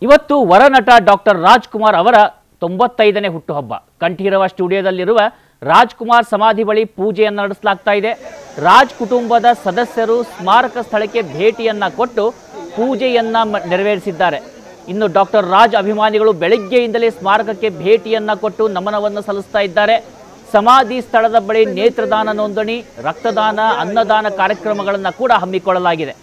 ಇವತ್ತು ವರನಟ ಡಾಕ್ಟರ್ ರಾಜ್ಕುಮಾರ್ ಅವರ ತೊಂಬತ್ತೈದನೇ ಹುಟ್ಟುಹಬ್ಬ ಕಂಠೀರವ ಸ್ಟುಡಿಯೋದಲ್ಲಿರುವ ರಾಜ್ಕುಮಾರ್ ಸಮಾಧಿ ಬಳಿ ಪೂಜೆಯನ್ನು ನಡೆಸಲಾಗ್ತಾ ಇದೆ ರಾಜ್ ಕುಟುಂಬದ ಸದಸ್ಯರು ಸ್ಮಾರಕ ಸ್ಥಳಕ್ಕೆ ಭೇಟಿಯನ್ನ ಕೊಟ್ಟು ಪೂಜೆಯನ್ನ ಮ- ನೆರವೇರಿಸಿದ್ದಾರೆ ಇನ್ನು ಡಾಕ್ಟರ್ ರಾಜ್ ಅಭಿಮಾನಿಗಳು ಬೆಳಗ್ಗೆಯಿಂದಲೇ ಸ್ಮಾರಕಕ್ಕೆ ಭೇಟಿಯನ್ನ ಕೊಟ್ಟು ನಮನವನ್ನು ಸಲ್ಲಿಸ್ತಾ ಇದ್ದಾರೆ ಸಮಾಧಿ ಸ್ಥಳದ ಬಳಿ ನೇತ್ರದಾನ ನೋಂದಣಿ ರಕ್ತದಾನ ಅನ್ನದಾನ ಕಾರ್ಯಕ್ರಮಗಳನ್ನು ಕೂಡ ಹಮ್ಮಿಕೊಳ್ಳಲಾಗಿದೆ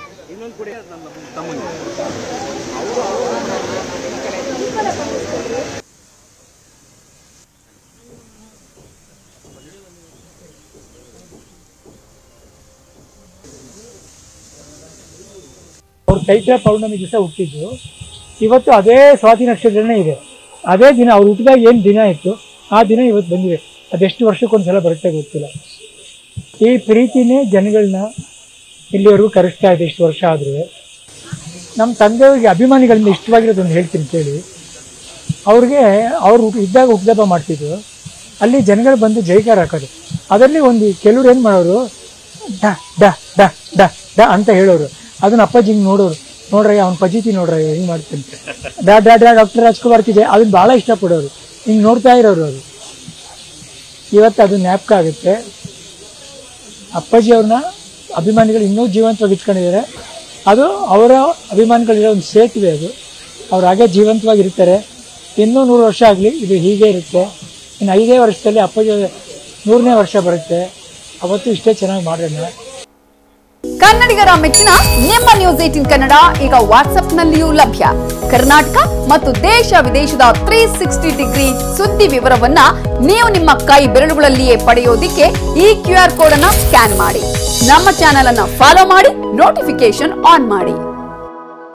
ಅವ್ರು ಚೈತ್ರ ಪೌರ್ಣಮಿ ದಿವಸ ಹುಟ್ಟಿದ್ದು ಇವತ್ತು ಅದೇ ಸ್ವಾತಿ ನಕ್ಷತ್ರನೇ ಇದೆ ಅದೇ ದಿನ ಅವ್ರು ಹುಟ್ಟಿದಾಗ ಏನು ದಿನ ಇತ್ತು ಆ ದಿನ ಇವತ್ತು ಬಂದಿದೆ ಅದೆಷ್ಟು ವರ್ಷಕ್ಕೊಂದ್ಸಲ ಬರುತ್ತೆ ಗೊತ್ತಿಲ್ಲ ಈ ಪ್ರೀತಿನೇ ಜನಗಳನ್ನ ಇಲ್ಲಿವರೆಗೂ ಕರೆಸ್ತಾ ಇದೆ ಇಷ್ಟು ವರ್ಷ ಆದರೂ ನಮ್ಮ ತಂದೆಯವರಿಗೆ ಅಭಿಮಾನಿಗಳಿಂದ ಇಷ್ಟವಾಗಿರೋದೊಂದು ಹೇಳ್ತೀನಿ ಕೇಳಿ ಅವ್ರಿಗೆ ಅವ್ರು ಹುಟ್- ಇದ್ದಾಗ ಹುಟ್ಟದಬ್ಬ ಮಾಡ್ತಿದ್ರು ಅಲ್ಲಿ ಜನಗಳು ಬಂದು ಜೈಕಾರ ಹಾಕೋದು ಅದರಲ್ಲಿ ಒಂದು ಕೆಲವ್ರು ಏನು ಮಾಡೋರು ಡ ಡ ಡ ಡ ಡ ಅಂತ ಹೇಳೋರು ಅದನ್ನ ಅಪ್ಪಾಜಿ ಹಿಂಗೆ ನೋಡೋರು ನೋಡ್ರಿ ಅವ್ನ ಪಜಿತಿ ನೋಡ್ರಿ ಹಿಂಗೆ ಮಾಡ್ತೀನಿ ಡ ಡ ಡ ಡಾಕ್ಟರ್ ರಾಜ್ಕುಮಾರ್ ಇದೆ ಅದನ್ನ ಭಾಳ ಇಷ್ಟಪಡೋರು ಹಿಂಗೆ ನೋಡ್ತಾ ಇರೋರು ಅವರು ಇವತ್ತು ಅದು ಜ್ಞಾಪಕ ಆಗುತ್ತೆ ಅಪ್ಪಾಜಿ ಅವ್ರನ್ನ ಅಭಿಮಾನಿಗಳು ಇನ್ನೂ ಜೀವಂತವಾಗಿ ಇಟ್ಕೊಂಡಿದ್ದಾರೆ ಅದು ಅವರ ಅಭಿಮಾನಿಗಳಿರೋ ಒಂದು ಸೇತುವೆ ಅದು ಅವ್ರು ಹಾಗೆ ಜೀವಂತವಾಗಿರ್ತಾರೆ ಇನ್ನೂ ನೂರು ವರ್ಷ ಆಗಲಿ ಇದು ಹೀಗೆ ಇರುತ್ತೆ ಇನ್ನು ಐದೇ ವರ್ಷದಲ್ಲಿ ಅಪ್ಪಾಜಿ ನೂರನೇ ವರ್ಷ ಬರುತ್ತೆ ಅವತ್ತು ಇಷ್ಟೇ ಚೆನ್ನಾಗಿ ಮಾಡೋಣ ಕನ್ನಡಿಗರ ಮೆಚ್ಚಿನ ನಿಮ್ಮ ನ್ಯೂಸ್ ಏಟಿನ್ ಕನ್ನಡ ಈಗ ವಾಟ್ಸ್ಆಪ್ನಲ್ಲಿಯೂ ಲಭ್ಯ ಕರ್ನಾಟಕ ಮತ್ತು ದೇಶ ವಿದೇಶದ ತ್ರೀ ಸಿಕ್ಸ್ಟಿ ಡಿಗ್ರಿ ಸುದ್ದಿ ವಿವರವನ್ನ ನೀವು ನಿಮ್ಮ ಕೈ ಬೆರಳುಗಳಲ್ಲಿಯೇ ಪಡೆಯೋದಿಕ್ಕೆ ಈ ಕ್ಯೂ ಆರ್ ಕೋಡ್ ಅನ್ನ ಸ್ಕ್ಯಾನ್ ಮಾಡಿ ನಮ್ಮ ಚಾನೆಲ್ ಅನ್ನ ಫಾಲೋ ಮಾಡಿ ನೋಟಿಫಿಕೇಶನ್ ಆನ್ ಮಾಡಿ